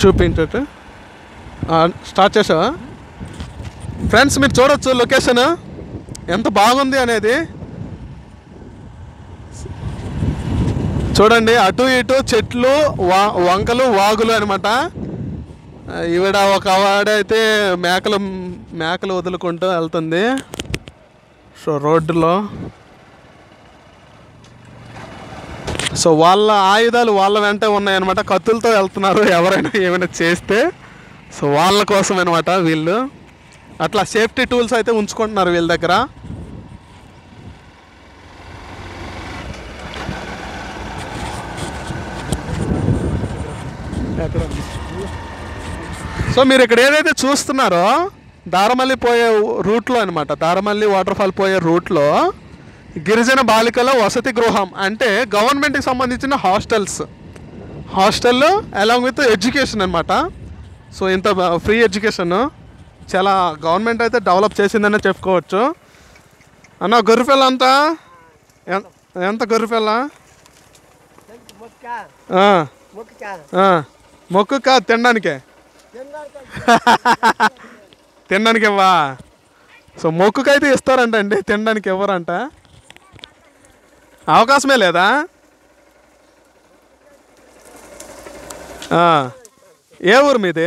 చూపించట start చేసావా friends మీరు చూడొచ్చు లొకేషన్ ఎంత బాగుంది అనేది చూడండి అటు ఇటు చెట్లు వా వంకలు వాగులు అనమాట ఈవిడ ఒక ఆవిడైతే మేకలు మేకలు వదులుకుంటూ వెళ్తుంది సో రోడ్డులో సో వాళ్ళ ఆయుధాలు వాళ్ళ వెంట ఉన్నాయన్నమాట కత్తులతో వెళ్తున్నారు ఎవరైనా ఏమైనా చేస్తే సో వాళ్ళ కోసం అనమాట వీళ్ళు అట్లా సేఫ్టీ టూల్స్ అయితే ఉంచుకుంటున్నారు వీళ్ళ దగ్గర సో మీరు ఇక్కడ ఏదైతే చూస్తున్నారో దారమల్లి పోయే రూట్లో అనమాట దారమల్లి వాటర్ ఫాల్ పోయే రూట్లో గిరిజన బాలికల వసతి గృహం అంటే గవర్నమెంట్కి సంబంధించిన hostels hostel along with education అనమాట సో ఇంత ఫ్రీ ఎడ్యుకేషన్ చాలా గవర్నమెంట్ అయితే డెవలప్ చేసిందనే చెప్పుకోవచ్చు అన్న గొర్రెపిల్ల అంతా ఎన్- ఎంత గొర్రెపిల్ల మొక్క ఆ, మొక్క ఆ. మొక్కు కాదు తినడానికే తినడానికి ఇవ్వా సో మొక్కుకైతే ఇస్తారంట అండి తినడానికి ఇవ్వరంట అవకాశమే లేదా ఆ. ఏ ఊరు మీది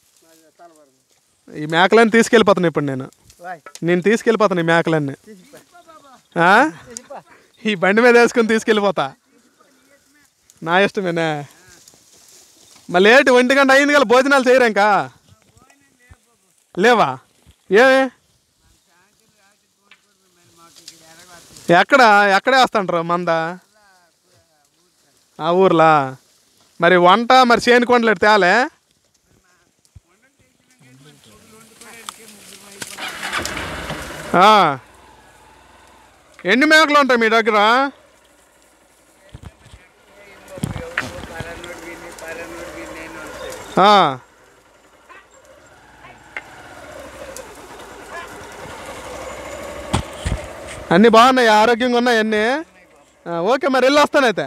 ఈ మేకలన్నీ తీసుకెళ్ళిపోతాను ఇప్పుడు నేను వాయ్ నేను తీసుకెళ్ళిపోతాను ఈ మేకలన్నీ తీసిపా ఆ? తీసిపా ఈ బండి మీద వేసుకొని తీసుకెళ్ళిపోతా నా ఇష్టమేనా మళ్ళీ ఏంటి ఒంటి గంట అయింది కదా భోజనాలు చేయరు ఇంకా లేవా ఏ ఎక్కడ ఎక్కడే వేస్తాంటారు మంద ఆ ఊర్లా మరి వంట మరి చేను కొండలు తేలే ఆ. ఎన్ని మేకలు ఉంటాయి మీ దగ్గర ఆ. అన్నీ బాగున్నాయి ఆరోగ్యంగా ఉన్నాయి అన్నీ ఆ, ఓకే మరి వెళ్ళి వస్తానైతే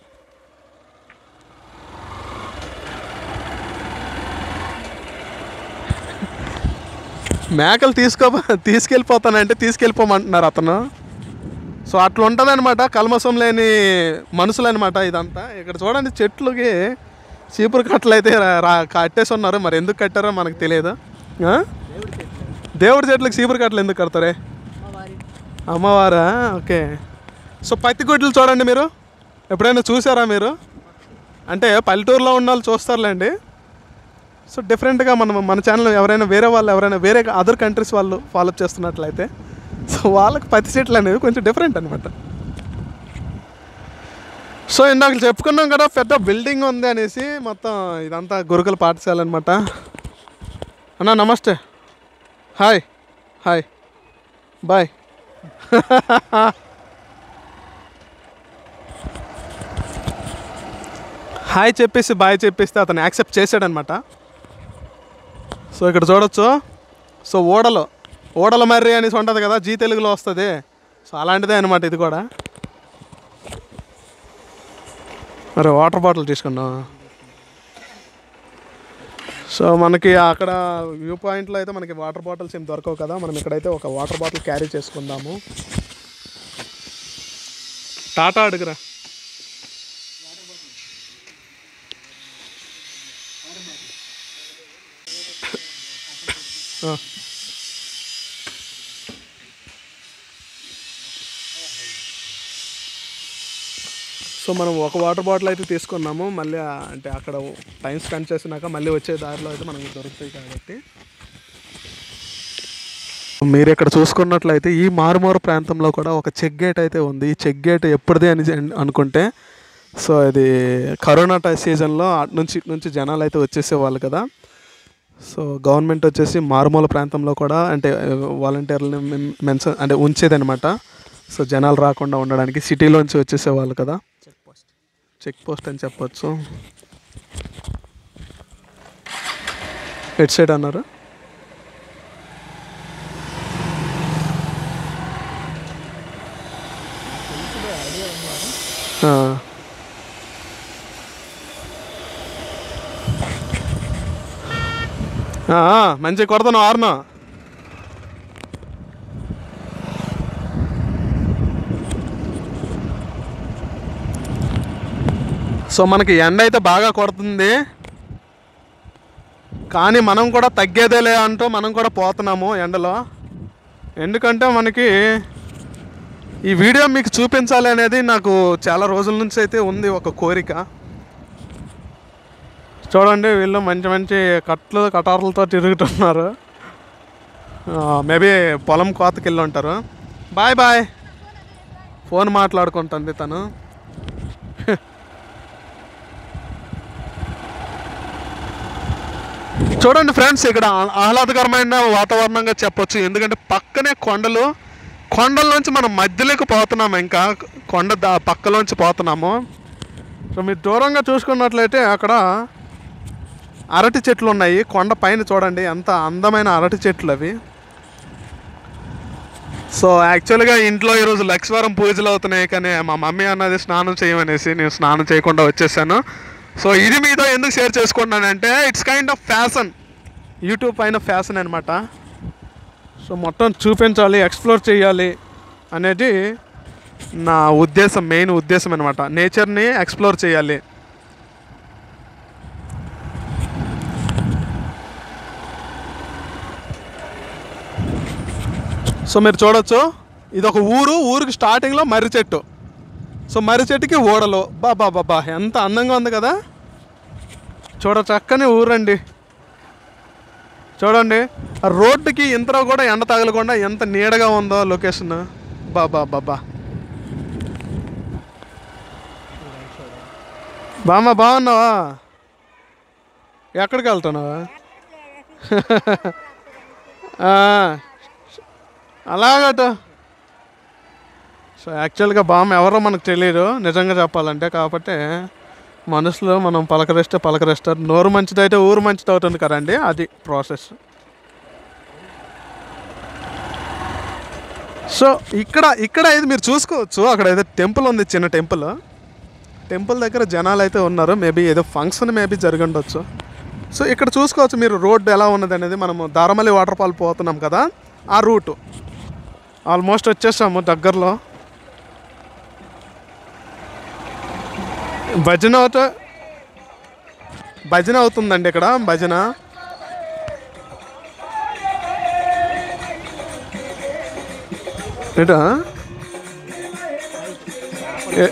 మేకలు తీసుకో తీసుకెళ్ళిపోతానంటే తీసుకెళ్ళిపోమంటున్నారు అతను సో అట్లా ఉంటుంది అనమాట కల్మసం లేని మనుషులు అనమాట ఇదంతా ఇక్కడ చూడండి చెట్లుకి చీపురు కట్టలు అయితే రా- రా కట్టేసి ఉన్నారు మరి ఎందుకు కట్టారో మనకు తెలియదు ఆ? దేవుడి చెట్లకు చీపురు కట్టలు ఎందుకు కడతారే అమ్మవారా ఓకే సో పత్తి గుడ్లు చూడండి మీరు ఎప్పుడైనా చూసారా మీరు అంటే పల్లెటూరులో ఉన్న వాళ్ళు చూస్తారులేండి సో డిఫరెంట్గా మనం మన ఛానల్ ఎవరైనా వేరే వాళ్ళు ఎవరైనా వేరే అదర్ కంట్రీస్ వాళ్ళు ఫాలో చేస్తున్నట్లయితే సో వాళ్ళకి పత్తి చెట్లు అనేవి కొంచెం డిఫరెంట్ అనమాట సో ఇందాక చెప్పుకున్నాం కదా పెద్ద బిల్డింగ్ ఉంది అనేసి మొత్తం ఇదంతా గురుకుల పాఠశాల అనమాట అన్నా నమస్తే హాయ్ హాయ్ బాయ్ హాయ్ చెప్పేసి బాయ్ చెప్పేస్తే అతను యాక్సెప్ట్ చేశాడనమాట సో ఇక్కడ చూడొచ్చు సో ఓడలో ఓడల మర్రి అనేసి ఉంటుంది కదా జీ తెలుగులో వస్తుంది సో అలాంటిదే అనమాట ఇది కూడా మరి వాటర్ బాటిల్ తీసుకున్నాం సో మనకి అక్కడ వ్యూ పాయింట్లో అయితే మనకి వాటర్ బాటిల్స్ ఏం దొరకవు కదా మనం ఇక్కడైతే ఒక వాటర్ బాటిల్ క్యారీ చేసుకుందాము టాటా అడుగురా ఆ. సో మనం ఒక వాటర్ బాటిల్ అయితే తీసుకున్నాము మళ్ళీ ఆ- అంటే అక్కడ టైం స్పెండ్ చేసినాక మళ్ళీ వచ్చే దారిలో అయితే మనకి దొరుకుతాయి కాబట్టి మీరు ఇక్కడ చూసుకున్నట్లయితే ఈ మారుమూర ప్రాంతంలో కూడా ఒక చెక్ గేట్ అయితే ఉంది ఈ చెక్ గేట్ ఎప్పటిది అని జన్- అనుకుంటే సో ఇది కరోనా టై- సీజన్లో అటు నుంచి ఇటు నుంచి జనాలు అయితే వచ్చేసేవాళ్ళు కదా సో గవర్నమెంట్ వచ్చేసి మారుమూల ప్రాంతంలో కూడా అంటే వాలంటీర్లని మెన్షన్ అంటే ఉంచేదనమాట సో జనాలు రాకుండా ఉండడానికి సిటీలోంచి వచ్చేసేవాళ్ళు కదా చెక్ పోస్ట్ చెక్ పోస్ట్ అని చెప్పొచ్చు హెడ్ సైడ్ అన్నారు ఆ. ఆ, మంచిగా కొడతాను ఆరును సో మనకి ఎండ అయితే బాగా కొడుతుంది కానీ మనం కూడా తగ్గేదేలే అంటూ మనం కూడా పోతున్నాము ఎండలో ఎందుకంటే మనకి ఈ వీడియో మీకు చూపించాలి అనేది నాకు చాలా రోజుల నుంచి అయితే ఉంది ఒక కోరిక చూడండి వీళ్ళు మంచి మంచి కట్లు కటార్లతో తిరుగుతున్నారు మేబీ పొలం కోతకి వెళ్ళి ఉంటారు బాయ్ బాయ్ ఫోన్ మాట్లాడుకుంటుంది తను చూడండి ఫ్రెండ్స్ ఇక్కడ ఆ- ఆహ్లాదకరమైన వాతావరణంగా చెప్పొచ్చు ఎందుకంటే పక్కనే కొండలు కొండల నుంచి మనం మధ్యలోకి పోతున్నాము ఇంకా కొండ దా- పక్కలోంచి పోతున్నాము సో మీరు దూరంగా చూసుకున్నట్లయితే అక్కడ అరటి చెట్లు ఉన్నాయి కొండ పైన చూడండి ఎంత అందమైన అరటి చెట్లు అవి సో యాక్చువల్గా ఇంట్లో ఈరోజు లక్ష్వరం పూజలు అవుతున్నాయి కానీ మా మమ్మీ అన్నది స్నానం చేయమనేసి నేను స్నానం చేయకుండా వచ్చేసాను సో ఇది మీతో ఎందుకు షేర్ చేసుకుంటున్నానంటే it's kind of fashion YouTube పైన ఫ్యాషన్ అనమాట సో మొత్తం చూపించాలి ఎక్స్ప్లోర్ చేయాలి అనేది నా ఉద్దేశం మెయిన్ ఉద్దేశం అనమాట నేచర్ని ఎక్స్ప్లోర్ చేయాలి సో మీరు చూడొచ్చు ఇది ఒక ఊరు ఊరికి స్టార్టింగ్లో మర్రి చెట్టు సో మర్రి చెట్టుకి ఓడలు బాబా బాబా ఎంత అందంగా ఉంది కదా చూడ చక్కని ఊరండి చూడండి ఆ రోడ్డుకి ఇంతలో కూడా ఎండ తగలకుండా ఎంత నీడగా ఉందో లొకేషన్ బాబా బాబా బామ్మ బాగున్నావా ఎక్కడికి వెళ్తున్నావా ఆ, అలాగట సో యాక్చువల్గా బామ్మ ఎవరో మనకు తెలియదు నిజంగా చెప్పాలంటే కాబట్టి మనసులో మనం పలకరిస్తే పలకరిస్తారు నోరు మంచిదైతే ఊరు మంచిది అవుతుంది కదండి అది ప్రాసెస్ సో ఇక్కడ ఇక్కడ ఇది మీరు చూసుకోవచ్చు అక్కడ ఏదో టెంపుల్ ఉంది చిన్న టెంపుల్ టెంపుల్ దగ్గర జనాలు అయితే ఉన్నారు మేబీ ఏదో ఫంక్షన్ మేబీ జరిగి ఉండొచ్చు సో ఇక్కడ చూసుకోవచ్చు మీరు రోడ్డు ఎలా ఉన్నది అనేది మనము దారమల్లి వాటర్ ఫాల్ పోతున్నాం కదా ఆ రూటు ఆల్మోస్ట్ వచ్చేసాము దగ్గరలో భజన అవుతా భజన అవుతుందండి ఇక్కడ భజన ఏటా ఏ-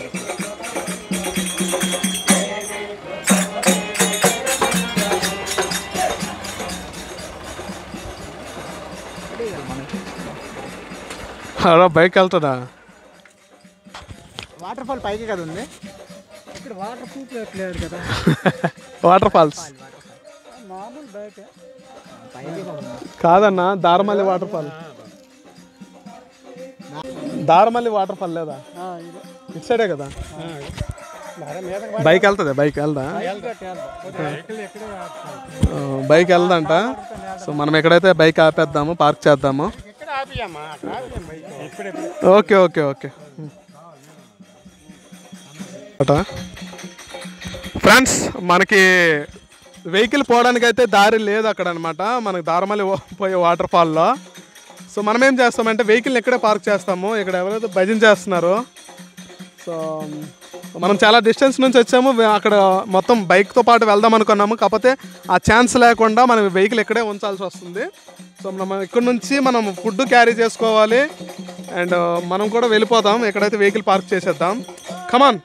హలో బైక్ వెళ్తుందా వాటర్ ఫాల్ పైకి కదా ఉంది ఇక్కడ వాటర్ ప్రూఫ్ లేదు కదా వాటర్ ఫాల్స్ మామూలు బయట పైకి ఉంది. కాదన్నా Daramalli waterfall Daramalli waterfall లేదా ఆ, ఇది. ఇటు సైడే కదా మరి మీదకి బైక్ వెళ్తుంది బైక్ వెళ్దా వెళ్తాడు, వెళ్తాడు. ఆ, బైక్ వెళ్దంట సో మనం ఎక్కడైతే బైక్ ఆపేద్దాము పార్క్ చేద్దాము ఇక్కడ ఆపియమ్మా అక్కడ ఆపియమ్మ ఇప్పుడే ఓకే ఓకే ఓకే ఫ్రెండ్స్ మనకి వెహికల్ పోవడానికి అయితే దారి లేదు అక్కడ అనమాట మనకి దారమల్లి ఓ- పోయే వాటర్ ఫాల్లో సో మనం ఏం చేస్తామంటే వెహికల్ ఇక్కడే పార్క్ చేస్తాము ఇక్కడ ఎవరైతే భజన చేస్తున్నారు సో మనం చాలా డిస్టెన్స్ నుంచి వచ్చాము వే- అక్కడ మొత్తం బైక్తో పాటు వెళ్దాం అనుకున్నాము కాకపోతే ఆ ఛాన్స్ లేకుండా మనం వెహికల్ ఇక్కడే ఉంచాల్సి వస్తుంది సో మనం ఇక్కడ నుంచి మనం ఫుడ్ క్యారీ చేసుకోవాలి అండ్ మనం కూడా వెళ్ళిపోతాం ఎక్కడైతే వెహికల్ పార్క్ చేసేద్దాం కమాన్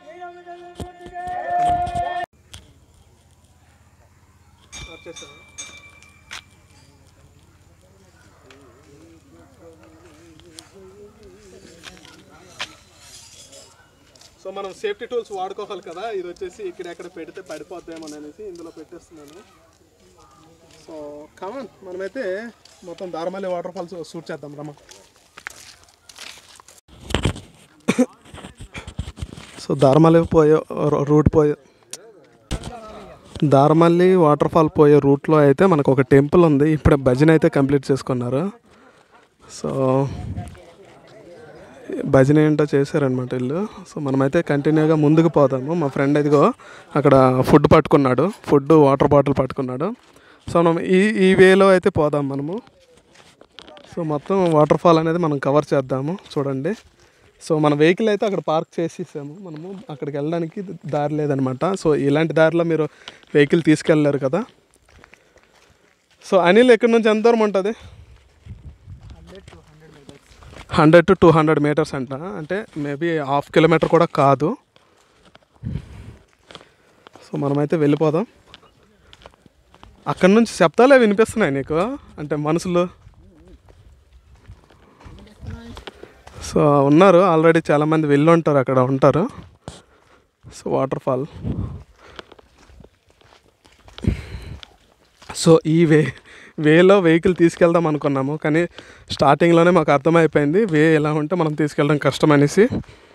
సో మనం సేఫ్టీ టూల్స్ వాడుకోవాలి కదా ఇది వచ్చేసి ఇక్కడ ఎక్కడ పెడితే పడిపోద్దేమో అనేసి ఇందులో పెట్టేస్తున్నాను సో కామన్ మనమైతే మొత్తం దారమల్లి వాటర్ ఫాల్స్ షూట్ చేద్దాం రమ్మ సో దారమల్లి పోయే రూ- రూట్ పోయే దారమల్లి వాటర్ ఫాల్ పోయే రూట్లో అయితే మనకు ఒక టెంపుల్ ఉంది ఇప్పుడే భజన అయితే కంప్లీట్ చేసుకున్నారు సో భజన ఏంటో చేశారనమాట వీళ్ళు సో మనమైతే కంటిన్యూగా ముందుకు పోదాము మా ఫ్రెండ్ ఇదిగో అక్కడ ఫుడ్ పట్టుకున్నాడు ఫుడ్ వాటర్ బాటిల్ పట్టుకున్నాడు సో మనం ఈ ఈ వేలో అయితే పోదాం మనము సో మొత్తం వాటర్ ఫాల్ అనేది మనం కవర్ చేద్దాము చూడండి సో మన వెహికల్ అయితే అక్కడ పార్క్ చేసేసాము మనము అక్కడికి వెళ్ళడానికి దారి లేదనమాట సో ఇలాంటి దారిలో మీరు వెహికల్ తీసుకెళ్ళలేరు కదా సో అనిల్ ఎక్కడి నుంచి ఎంత దూరం ఉంటుంది hundred to two hundred metres అంట అంటే మేబీ హాఫ్ కిలోమీటర్ కూడా కాదు సో మనమైతే వెళ్ళిపోదాం అక్కడి నుంచి శబ్దాలే వినిపిస్తున్నాయి నీకు అంటే మనుషులు సో ఉన్నారు ఆల్రెడీ చాలామంది వెళ్ళి ఉంటారు అక్కడ ఉంటారు సో వాటర్ ఫాల్ సో ఈ వే వేలో వెహికల్ తీసుకెళ్దాం అనుకున్నాము కానీ స్టార్టింగ్లోనే మాకు అర్థమైపోయింది వే ఎలా ఉంటే మనం తీసుకెళ్ళడం కష్టం అనేసి